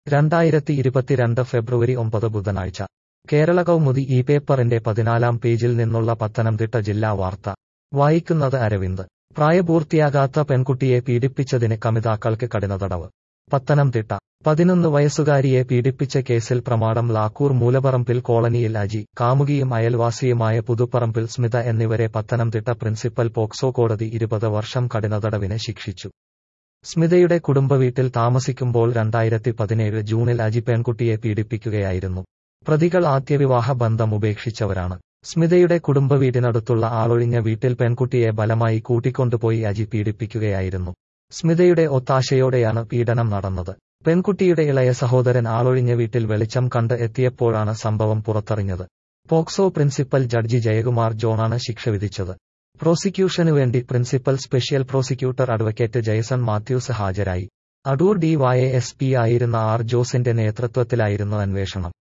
രണ്ടായിരത്തി ഇരുപത്തിരണ്ട് ഫെബ്രുവരി ഒമ്പത് ബുധനാഴ്ച കേരള കൗമുദി ഈ പേപ്പറിന്റെ പതിനാലാം പേജിൽ നിന്നുള്ള പത്തനംതിട്ട ജില്ലാ വാർത്ത വായിക്കുന്നത് അരവിന്ദ് പ്രായപൂർത്തിയാകാത്ത പെൺകുട്ടിയെ പീഡിപ്പിച്ചതിന് കമിതാക്കൾക്ക് കഠിന തടവ് പത്തനംതിട്ട പതിനൊന്ന് വയസ്സുകാരിയെ പീഡിപ്പിച്ച കേസിൽ പ്രമാടം ലാക്കൂർ മൂലപറമ്പിൽ കോളനിയിൽ അജി കാമുകിയും അയൽവാസിയുമായ പുതുപ്പറമ്പിൽ സ്മിത എന്നിവരെ പത്തനംതിട്ട പ്രിൻസിപ്പൽ പോക്സോ കോടതി ഇരുപത് വർഷം കഠിന തടവിന് ശിക്ഷിച്ചു സ്മിതയുടെ കുടുംബവീട്ടിൽ താമസിക്കുമ്പോൾ രണ്ടായിരത്തി പതിനേഴ് ജൂണിൽ അജി പെൺകുട്ടിയെ പീഡിപ്പിക്കുകയായിരുന്നു പ്രതികൾ ആദ്യവിവാഹ ബന്ധം ഉപേക്ഷിച്ചവരാണ് സ്മിതയുടെ കുടുംബവീടിനടുത്തുള്ള ആളൊഴിഞ്ഞ വീട്ടിൽ പെൺകുട്ടിയെ ബലമായി കൂട്ടിക്കൊണ്ടുപോയി അജി പീഡിപ്പിക്കുകയായിരുന്നു സ്മിതയുടെ ഒത്താശയോടെയാണ് പീഡനം നടന്നത് പെൺകുട്ടിയുടെ ഇളയ സഹോദരൻ ആളൊഴിഞ്ഞ വീട്ടിൽ വെളിച്ചം കണ്ട് എത്തിയപ്പോഴാണ് സംഭവം പുറത്തറിഞ്ഞത് പോക്സോ പ്രിൻസിപ്പൽ ജഡ്ജി ജയകുമാർ ജോണാണ് ശിക്ഷ വിധിച്ചത് പ്രോസിക്യൂഷനു വേണ്ടി principal special prosecutor advocate Jaison Mathews ഹാജരായി Adoor D Y S P ആയിരുന്ന ആർ ജോസിന്റെ നേതൃത്വത്തിലായിരുന്നു അന്വേഷണം